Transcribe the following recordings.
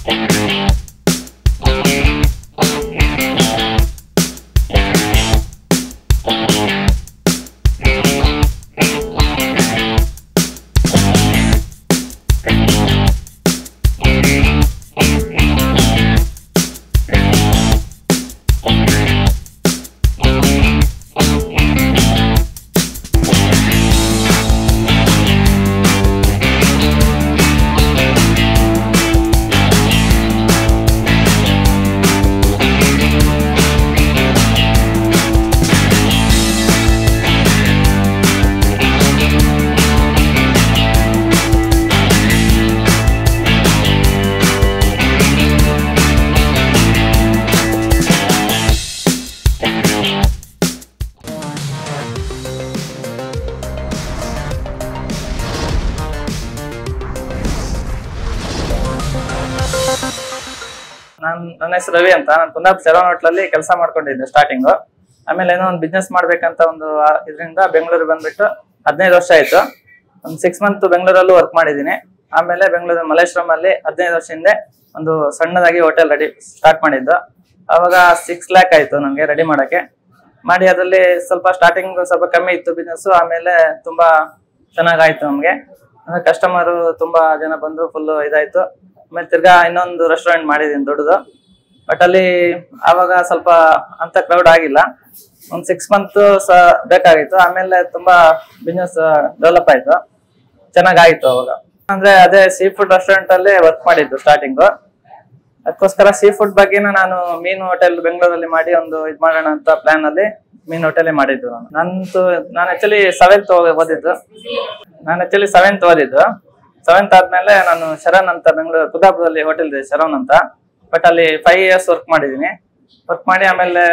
ನಾನ್ ನನ್ನ ಹೆಸರು ರವಿ ಅಂತ ನಾನು ಕುಂದಾಪುರ ಚರವಣ ಹೋಟ್ಲಲ್ಲಿ ಕೆಲಸ ಮಾಡ್ಕೊಂಡಿದ್ದೆ ಸ್ಟಾರ್ಟಿಂಗ್ ಆಮೇಲೆ ಏನೋ ಒಂದು ಬಿಸ್ನೆಸ್ ಮಾಡ್ಬೇಕಂತ ಒಂದು ಆ- ಇದರಿಂದ ಬೆಂಗಳೂರಿಗೆ ಬಂದ್ಬಿಟ್ಟು ಹದಿನೈದು ವರ್ಷ ಆಯ್ತು ಒಂದು ಸಿಕ್ಸ್ ಮಂತ್ ಬೆಂಗಳೂರಲ್ಲೂ ವರ್ಕ್ ಮಾಡಿದ್ದೀನಿ ಆಮೇಲೆ ಬೆಂಗಳೂರು ಮಲ್ಲೇಶ್ವರಂ ಅಲ್ಲಿ ಹದಿನೈದು ವರ್ಷ ಹಿಂದೆ ಒಂದು ಸಣ್ಣದಾಗಿ ಹೋಟೆಲ್ ರೆಡಿ ಸ್ಟಾರ್ಟ್ ಮಾಡಿದ್ದು ಅವಾಗ ಸಿಕ್ಸ್ ಲ್ಯಾಕ್ ಆಯ್ತು ನನಗೆ ರೆಡಿ ಮಾಡಕ್ಕೆ ಮಾಡಿ ಅದರಲ್ಲಿ ಸ್ವಲ್ಪ ಸ್ಟಾರ್ಟಿಂಗ್ ಸ್ವಲ್ಪ ಕಮ್ಮಿ ಇತ್ತು ಬಿಸ್ನೆಸ್ ಆಮೇಲೆ ತುಂಬಾ ಚೆನ್ನಾಗಾಯ್ತು ನಮ್ಗೆ ಅಂದ್ರೆ ಕಸ್ಟಮರು ತುಂಬಾ ಜನ ಬಂದ್ರು ಫುಲ್ ಇದಾಯ್ತು ಆಮೇಲೆ ತಿರ್ಗಾ ಇನ್ನೊಂದು ರೆಸ್ಟೋರೆಂಟ್ ಮಾಡಿದೀನಿ ದೊಡ್ಡದು ಬಟ್ ಅಲ್ಲಿ ಆವಾಗ ಸ್ವಲ್ಪ ಅಂತ ಕ್ರೌಡ್ ಆಗಿಲ್ಲ ಒಂದ್ ಸಿಕ್ಸ್ ಮಂತ್ ಬೇಕಾಗಿತ್ತು ಆಮೇಲೆ ತುಂಬಾ ಬಿಸ್ನೆಸ್ ಡೆವಲಪ್ ಆಯ್ತು ಚೆನ್ನಾಗಾಯ್ತು ಅವಾಗ ಅಂದ್ರೆ ಅದೇ ಸೀ ಫುಡ್ ರೆಸ್ಟೋರೆಂಟ್ ಅಲ್ಲೇ ವರ್ಕ್ ಮಾಡಿದ್ದು ಸ್ಟಾರ್ಟಿಂಗ್ ಅದಕ್ಕೋಸ್ಕರ ಸೀ ಫುಡ್ ಬಗ್ಗೆನ ನಾನು ಮೀನು ಹೋಟೆಲ್ ಬೆಂಗಳೂರಲ್ಲಿ ಮಾಡಿ ಒಂದು ಇದ್ ಮಾಡೋಣ ಅಂತ ಪ್ಲಾನ್ ಅಲ್ಲಿ ಮೀನು ಹೋಟೆಲ್ ಮಾಡಿದ್ದು ನಾನು ನಂದು ನಾನು ಆಕ್ಚುಲಿ ಸೆವೆಂತ್ ಓದಿದ್ದು ನಾನು ಆಕ್ಚುಲಿ ಸೆವೆಂತ್ ಓದಿದ್ದು ಸೆವೆಂತ್ ಆದ್ಮೇಲೆ ನಾನು ಶರಣ್ ಅಂತ ಬೆಂಗಳೂರು ಕುದಾಪುರದಲ್ಲಿ ಹೋಟೆಲ್ ಇದೆ ಶರಣ್ ಅಂತ ಬಟ್ ಅಲ್ಲಿ ಫೈವ್ ಇಯರ್ಸ್ ವರ್ಕ್ ಮಾಡಿದೀನಿ ವರ್ಕ್ ಮಾಡಿ ಆಮೇಲೆ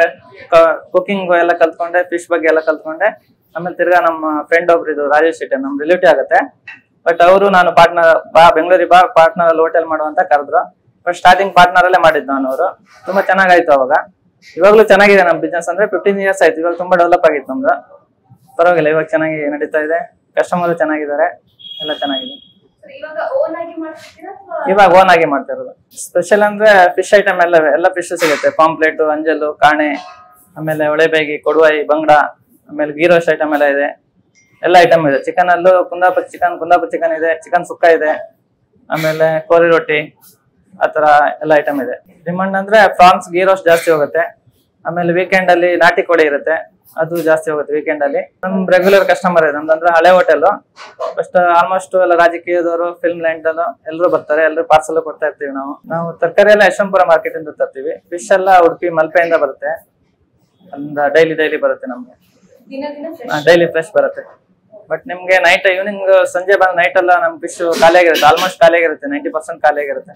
ಕುಕಿಂಗ್ ಎಲ್ಲ ಕಲ್ತ್ಕೊಂಡೆ ಫಿಶ್ ಬಗ್ಗೆ ಎಲ್ಲ ಕಲ್ತ್ಕೊಂಡೆ ಆಮೇಲೆ ತಿರ್ಗಾ ನಮ್ಮ ಫ್ರೆಂಡ್ ಒಬ್ರಿದ್ರು ರಾಜೇಶ್ ಶೆಟ್ಟಿ ನಮ್ ರಿಲೇಟಿವ್ ಆಗುತ್ತೆ ಬಟ್ ಅವರು ನಾನು ಪಾರ್ಟ್ನರ್ ಬಾ ಬೆಂಗಳೂರಿಗೆ ಬಾ ಪಾರ್ಟ್ನರ್ ಅಲ್ಲಿ ಹೋಟೆಲ್ ಮಾಡು ಅಂತ ಕರೆದ್ರು ಬಟ್ ಸ್ಟಾರ್ಟಿಂಗ್ ಪಾರ್ಟ್ನರ್ ಅಲ್ಲೇ ಮಾಡಿದ್ದು ನಾನು ಅವರು ತುಂಬಾ ಚೆನ್ನಾಗಾಯ್ತು ಅವಾಗ ಇವಾಗ್ಲೂ ಚೆನ್ನಾಗಿದೆ ನಮ್ಮ ಬಿಸ್ನೆಸ್ ಅಂದ್ರೆ ಫಿಫ್ಟೀನ್ ಇಯರ್ಸ್ ಆಯ್ತು ಇವಾಗ ತುಂಬಾ ಡೆವಲಪ್ ಆಗಿತ್ತು ನಮ್ದು ಪರವಾಗಿಲ್ಲ ಇವಾಗ ಚೆನ್ನಾಗಿ ನಡೀತಾ ಇದೆ ಕಸ್ಟಮರ್ ಚೆನ್ನಾಗಿದ್ದಾರೆ ಎಲ್ಲ ಚೆನ್ನಾಗಿದೆ ಸರ್, ಇವಾಗ ಓನ್ ಆಗಿ ಮಾಡ್ತಿದ್ದೀರಾ ಅಥವಾ ಇವಾಗ ಓನ್ ಆಗಿ ಮಾಡ್ತಾ ಇರೋದು ಸ್ಪೆಷಲ್ ಅಂದ್ರೆ ಫಿಶ್ ಐಟಮ್ ಎಲ್ಲ ಎಲ್ಲ ಫಿಶ್ ಸಿಗುತ್ತೆ ಪಾಂಪ್ಲೆಟ್ ಅಂಜಲು ಕಾಣೆ ಆಮೇಲೆ ಒಳೆಬೇಗಿ ಕೊಡುವಾಯಿ ಬಂಗಡ ಆಮೇಲೆ ಗೀ ರೋಸ್ಟ್ ಐಟಮ್ ಎಲ್ಲ ಇದೆ ಎಲ್ಲ ಐಟಮ್ ಇದೆ ಚಿಕನ್ ಅಲ್ಲೂ ಕುಂದಾಪುರ ಚಿಕನ್ ಕುಂದಾಪುರ ಚಿಕನ್ ಇದೆ ಚಿಕನ್ ಸುಕ್ಕ ಇದೆ ಆಮೇಲೆ ಕೋರಿ ರೊಟ್ಟಿ ಆತರ ಎಲ್ಲ ಐಟಮ್ ಇದೆ ಡಿಮಾಂಡ್ ಅಂದ್ರೆ ಪ್ರಾನ್ಸ್ ಗೀ ರೋಸ್ಟ್ ಜಾಸ್ತಿ ಹೋಗುತ್ತೆ ಆಮೇಲೆ ವೀಕೆಂಡ್ ಅಲ್ಲಿ ನಾಟಿ ಕೋಳಿ ಇರುತ್ತೆ ಅದು ಜಾಸ್ತಿ ಹೋಗುತ್ತೆ ವೀಕೆಂಡ್ ಅಲ್ಲಿ ನಮ್ ರೆಗ್ಯುಲರ್ ಕಸ್ಟಮರ್ ಇದೆ ನಮ್ದು ಅಂದ್ರೆ ಹಳೆ ಹೋಟೆಲ್ ಫಸ್ಟ್ ಆಲ್ಮೋಸ್ಟ್ ಎಲ್ಲ ರಾಜಕೀಯದವರು ಫಿಲ್ಮ್ ಲ್ಯಾಂಡ್ ಎಲ್ಲರೂ ಬರ್ತಾರೆ ಎಲ್ಲರೂ ಪಾರ್ಸಲ್ ಕೊಡ್ತಾ ಇರ್ತೀವಿ ನಾವು ನಾವು ತರಕಾರಿ ಎಲ್ಲ ಯಶವಂತಪುರ ಮಾರ್ಕೆಟ್ ಇಂದ ತರ್ತೀವಿ ಫಿಶ್ ಎಲ್ಲ ಉಡುಪಿ ಮಲ್ಪೆಯಿಂದ ಬರುತ್ತೆ ಅಲ್ಲಿಂದ ಡೈಲಿ ಡೈಲಿ ಬರುತ್ತೆ ನಮ್ಗೆ ದಿನ ದಿನ ಫ್ರೆಶ್ ಡೈಲಿ ಫ್ರೆಶ್ ಬರುತ್ತೆ ಬಟ್ ನಿಮ್ಗೆ ನೈಟ್ ಈವ್ನಿಂಗ್ ಸಂಜೆ ಬಂದ ನೈಟ್ ಎಲ್ಲ ನಮ್ ಫಿಶ್ ಖಾಲಿಯಾಗಿರುತ್ತೆ ಆಲ್ಮೋಸ್ಟ್ ಖಾಲಿಯಾಗಿರುತ್ತೆ ನೈಂಟಿ ಪರ್ಸೆಂಟ್ ಖಾಲಿಯಾಗಿರುತ್ತೆ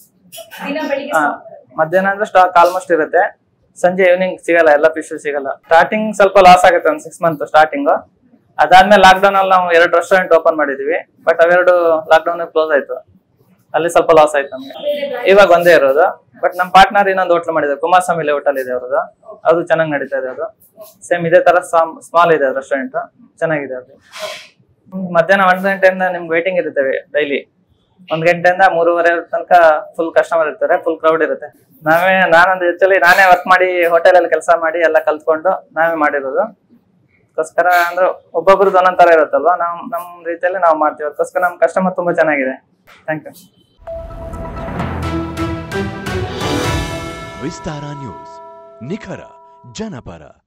ದಿನ ಬೆಳಿಗ್ಗೆ ಹಾ ಮಧ್ಯಾಹ್ನ ಅಂದ್ರೆ ಸ್ಟಾಕ್ ಆಲ್ಮೋಸ್ಟ್ ಇರುತ್ತೆ ಸಂಜೆ ಈವ್ನಿಂಗ್ ಸಿಗಲ್ಲ ಎಲ್ಲ ಫಿಶ್ ಸಿಗಲ್ಲ ಸ್ಟಾರ್ಟಿಂಗ್ ಸ್ವಲ್ಪ ಲಾಸ್ ಆಗುತ್ತೆ ಒಂದು ಸಿಕ್ಸ್ ಮಂತ್ ಸ್ಟಾರ್ಟಿಂಗ್ ಅದಾದ್ಮೇಲೆ ಲಾಕ್ಡೌನ್ ಅಲ್ಲಿ ನಾವು ಎರಡು ರೆಸ್ಟೋರೆಂಟ್ ಓಪನ್ ಮಾಡಿದೀವಿ ಬಟ್ ಅವೆರಡು ಲಾಕ್ಡೌನ್ ಕ್ಲೋಸ್ ಆಯ್ತು ಅಲ್ಲಿ ಸ್ವಲ್ಪ ಲಾಸ್ ಆಯ್ತು ನಮ್ಗೆ ಇವಾಗ ಒಂದೇ ಇರೋದು ಬಟ್ ನಮ್ಮ ಪಾರ್ಟ್ನರ್ ಇನ್ನೊಂದು ಹೋಟ್ಲ್ ಮಾಡಿದ್ದಾರೆ ಕುಮಾರಸ್ವಾಮಿ ಹೋಟೆಲ್ ಇದೆ ಅವ್ರದ್ದು ಅದು ಚೆನ್ನಾಗಿ ನಡೀತಾ ಇದೆ ಅದು ಸೇಮ್ ಇದೇ ತರ ಸ್ಮಾಲ್ ಇದೆ ರೆಸ್ಟೋರೆಂಟ್ ಚೆನ್ನಾಗಿದೆ ಅದು ಹ್ಮ್, ಮಧ್ಯಾಹ್ನ ಒಂದು ಗಂಟೆಯಿಂದ ನಿಮ್ಗೆ ವೇಟಿಂಗ್ ಇರುತ್ತೇವೆ ಡೈಲಿ ಒಂದ್ ಗಂಟೆಯಿಂದ ಮೂರುವರೆ ತನಕ ಫುಲ್ ಕಸ್ಟಮರ್ ಇರ್ತಾರೆ ಫುಲ್ ಕ್ರೌಡ್ ಇರುತ್ತೆ ನಾವೇ ನಾನೊಂದು ಆಕ್ಚುಲಿ ನಾನೇ ವರ್ಕ್ ಮಾಡಿ ಹೋಟೆಲ್ ಅಲ್ಲಿ ಕೆಲಸ ಮಾಡಿ ಎಲ್ಲ ಕಲ್ತ್ಕೊಂಡು ನಾವೇ ಮಾಡಿರೋದು ಅದಕ್ಕೋಸ್ಕರ ಅಂದ್ರೆ ಒಬ್ಬೊಬ್ರದ್ದು ಒಂದೊಂದ್ ತರ ಇರುತ್ತಲ್ವಾ ನಾವು ನಮ್ ರೀತಿಯಲ್ಲಿ ನಾವು ಮಾಡ್ತೀವಿ ಅದಕ್ಕೋಸ್ಕರ ನಮ್ ಕಸ್ಟಮರ್ ತುಂಬಾ ಚೆನ್ನಾಗಿದೆ ಥ್ಯಾಂಕ್ ಯು ವಿಸ್ತಾರ ನ್ಯೂಸ್ ನಿಖರ ಜನಪರ